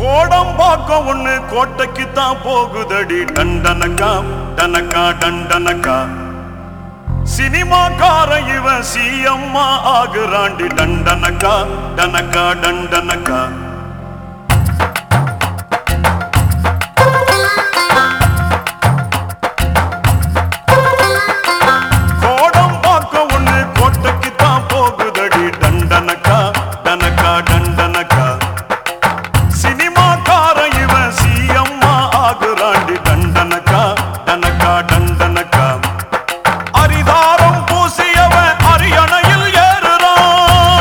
கோடம்பாக்கம் ஒண்ணு கோட்டைக்கு தான் போகுதடி டண்டனக்கா டனக்கா டண்டனக்கா சினிமாக்கார இவன் சிஎம்மா ஆகுறாண்டி டண்டனக்கா டனக்கா டண்டனக்கா கோடம்பாக்கம் ஒண்ணு கோட்டைக்கு தான் போகுதடி டண்டனக்கா டனக்கா டண்டனக்கா சினிமாக்கார இவன் சிஎம்மா ஆகுறாண்டி டண்டனக்கா டனக்கா டண்டனக்கா அரிதாரம் பூசியவன் அரியணையில் ஏறுறான்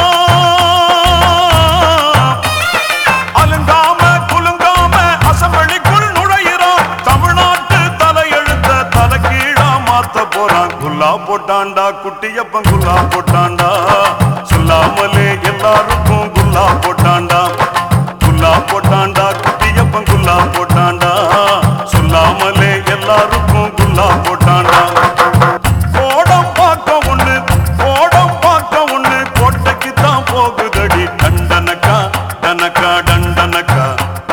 அலுங்காம குலுங்காம அசம்பளிக்குள் நுழையிறான் தமிழ்நாட்டு தலையெழுத்த தலைகீழா மாத்த போறான் குல்லா போட்டாண்டா குட்டியப்பன் குல்லா போட்டாண்டா சொல்லாமலே எல்லாருக்கும் குல்லா போட்டாண்டா குல்லா போட்டாண்டா குட்டியப்பன் குல்லா போட்டாண்டா சொல்லாமலே எல்லாருக்கும் குல்லா போட்டாண்டா கோடம் பார்க்க ஒண்ணு கோடம் பார்க்க ஒண்ணு கோட்டைக்கு தான் போகுதடி டண்டனக்கா டனக்கா டண்டனக்கா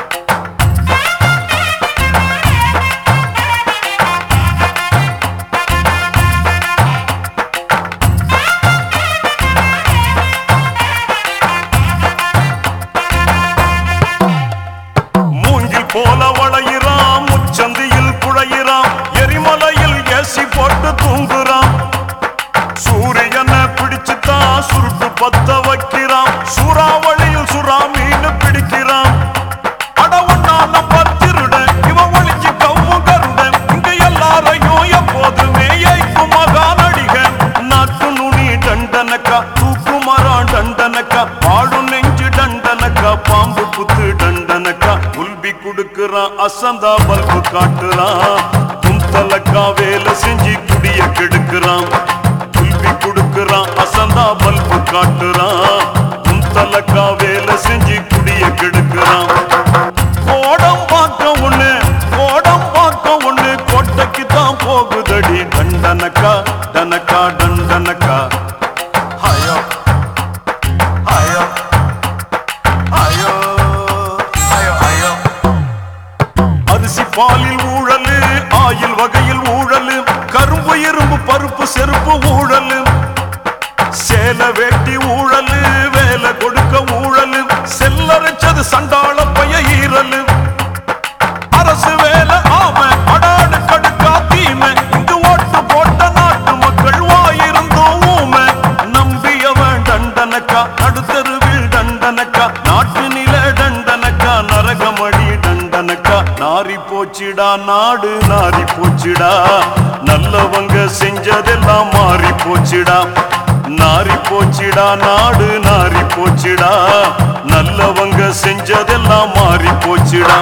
மூங்கில் போல வளையிறான் முச்சந்தியில் குழையிறான் எரிமலையில் ஏசி போட்டு தூங்குறான் சூரியனை பிடிச்சுதான் சுருட்டு பத்த வைக்கிறான் சூறாவளியில் சுறா மீன் பிடிக்கிறான் அட ஒன்னான பத்திருட இவன் ஒளிஞ்சு கவ்வும் கருடன் இங்க எல்லாரையும் எப்போதுமே ஏய்க்கும் மகா நடிகன் நாக்கு நுனி டண்டனக்கா தூக்கு மரம் டண்டனக்கா பாடும் நெஞ்சு டண்டனக்கா பாம்பு புத்து டண்டனக்கா உல்பி குடுக்குறான் அசந்தா பல்பு காட்டுறான் குந்தலக்கா வேலை செஞ்சு குடிய கெடுக்கிறான் உல்பி குடுக்குறான் அசந்தா பல்பு காட்டுறான் குந்தலக்கா வேலை செஞ்சு குடிய கெடுக்கிறான் கோடம் பார்க்க ஒண்ணு கோடம் பார்க்க ஒண்ணு கோட்டைக்கு தான் போகுதடி டண்டனக்கா டனக்கா டண்டனக்கா ஹயோ ஹயோ ஹயோ ஹயோ ஹயோ அரிசி பாலில் ஊழலு ஆயில் வகையில் ஊழலு கரும்பு இரும்பு பருப்பு செருப்பு ஊழலு சேல வேட்டி ஊழலு வேலை கொடுக்க ஊழலு செல்லரைச்சது சண்டாள பைய ஈரலு அரசு வேலை ஆம அடாடு கடுக்கா தீமை இங்கு ஓட்டு போட்ட நாட்டு மக்கள் வாயிருந்தோம் ஊமை நம்பியவன் டண்டனக்கா நடுத்தருவில் டண்டனக்கா நாட்டு நில டண்டனக்கா நரகமடி டண்டனக்கா நாரி போச்சிடா நாடு நாரி போச்சிடா நல்லவங்க செஞ்சதெல்லாம் மாறி போச்சிடா நாரி போச்சிடா நாடு நாரி போச்சிடா நல்லவங்க செஞ்சதெல்லாம் மாறி போச்சிடா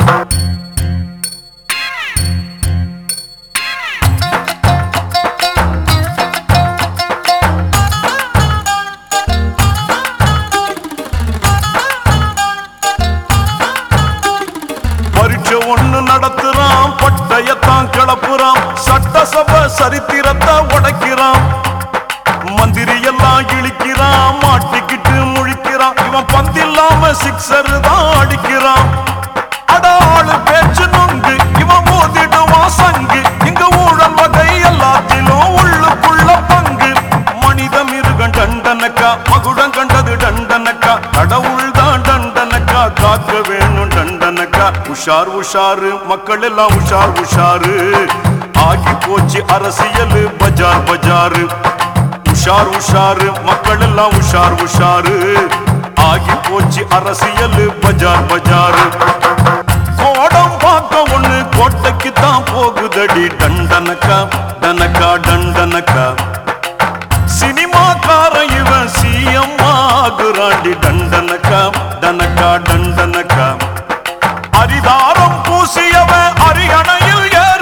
பரீட்சை ஒண்ணு நடத்துறான் பட்டயத்தான் கிளப்புறான் சட்டசபை சரித்திரத்தை உடைக்கிறான் மந்திரி எல்லாம் இழிக்கிறான் மாட்டிக்கிட்டு முழிக்கிறான் இவன் பந்தில்லாம சிக்ஸர் தான் அடிக்கிறான் அடாளு பேச்சு நொங்கு இவன் மோதிடுவான் சங்கு இங்க ஊழல் வகை எல்லாத்திலும் உள்ளுக்குள்ள பங்கு மனித மிருகம் டண்டனக்கா மகுடம் கண்டது டண்டனக்கா கடவுள் தான் டண்டனக்கா காக்க வேணும் டண்டனக்கா உஷார் உஷாரு மக்கள் எல்லாம் உஷார் உஷாரு ஆகி போச்சு அரசியல் பஜார் பஜாரு உஷார் உஷாரு மக்கள் எல்லாம் உஷார் உஷாரு ஆகி போச்சு அரசியல் பஜார் பஜாரு கோடம் பார்க்க ஒண்ணு கோட்டைக்கு தான் போகுதடி டண்டனக்கா டனக்கா டண்டனக்கா சினிமாக்கார இவன் சிஎம் ஆகுறாண்டி டண்டனக்கா டனக்கா டண்டனக்கா அரிதாரம் பூசியவன் அரியணையில்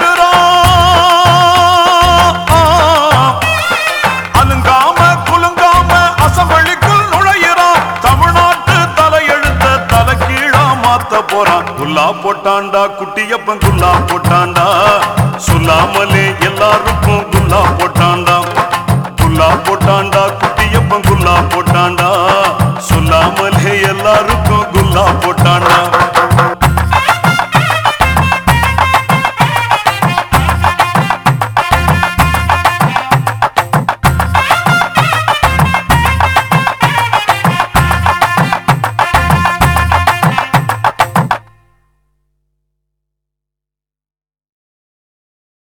ஏறுறான் அலுங்காம குலுங்காம அசம்பளிக்குள் நுழையிறான் தமிழ்நாட்டு தலையெழுத்த தலைகீழா மாத்த போறான் குல்லா போட்டாண்டா குட்டியப்பன் குல்லா போட்டாண்டா சொல்லாமலே எல்லாருக்கும் குல்லா போட்டாண்டா குல்லா போட்டாண்டா குட்டியப்பன் குல்லா போட்டாண்டா சொல்லாமலே எல்லாருக்கும் குல்லா போட்டாண்டா